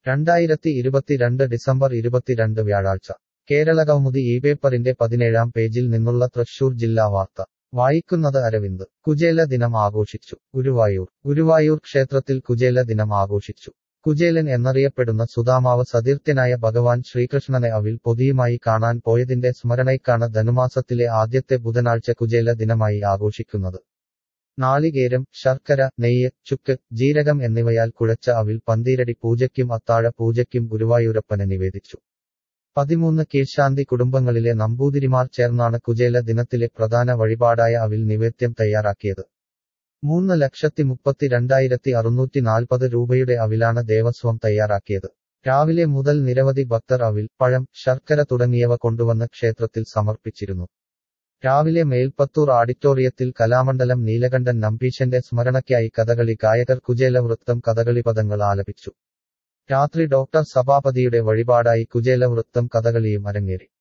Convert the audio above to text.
രണ്ടായിരത്തി ഇരുപത്തിരണ്ട് ഡിസംബർ ഇരുപത്തിരണ്ട് വ്യാഴാഴ്ച കേരള കൗമുദി ഈ പേപ്പറിന്റെ പതിനേഴാം പേജിൽ നിന്നുള്ള തൃശൂർ ജില്ലാ വാർത്ത വായിക്കുന്നത് അരവിന്ദ് കുചേല ദിനം ആഘോഷിച്ചു ഗുരുവായൂർ ഗുരുവായൂർ ക്ഷേത്രത്തിൽ കുചേല ദിനം ആഘോഷിച്ചു കുചേലൻ എന്നറിയപ്പെടുന്ന സുധാമാവ് സതീർത്ഥ്യനായ ഭഗവാൻ ശ്രീകൃഷ്ണനെ അവിൽ പൊതിയുമായി കാണാൻ പോയതിന്റെ സ്മരണയ്ക്കാണ് ധനുമാസത്തിലെ ആദ്യത്തെ ബുധനാഴ്ച കുചേല ദിനമായി ആഘോഷിക്കുന്നത് നാളികേരം ശർക്കര നെയ്യ് ചുക്ക് ജീരകം എന്നിവയാൽ കുഴച്ച അവിൽ പന്തീരടി പൂജയ്ക്കും അത്താഴ പൂജയ്ക്കും ഗുരുവായൂരപ്പന് നിവേദിച്ചു പതിമൂന്ന് കീഴ്ശാന്തി കുടുംബങ്ങളിലെ നമ്പൂതിരിമാർ ചേർന്നാണ് കുചേല ദിനത്തിലെ പ്രധാന വഴിപാടായ അവിൽ നിവേദ്യം തയ്യാറാക്കിയത് മൂന്ന് ലക്ഷത്തി മുപ്പത്തിരണ്ടായിരത്തി അറുന്നൂറ്റി നാൽപ്പത് രൂപയുടെ അവിലാണ് ദേവസ്വം തയ്യാറാക്കിയത് രാവിലെ മുതൽ നിരവധി ഭക്തർ അവിൽ പഴം ശർക്കര തുടങ്ങിയവ കൊണ്ടുവന്ന് ക്ഷേത്രത്തിൽ സമർപ്പിച്ചിരുന്നു രാവിലെ മേൽപ്പത്തൂർ ആഡിറ്റോറിയത്തിൽ കലാമണ്ഡലം നീലകണ്ഠൻ നമ്പീശന്റെ സ്മരണയ്ക്കായി കഥകളി ഗായകർ കുചേല വൃത്തം കഥകളി പദങ്ങൾ ആലപിച്ചു രാത്രി ഡോക്ടർ സഭാപതിയുടെ വഴിപാടായി കുചേല വൃത്തം കഥകളിയും അരങ്ങേറി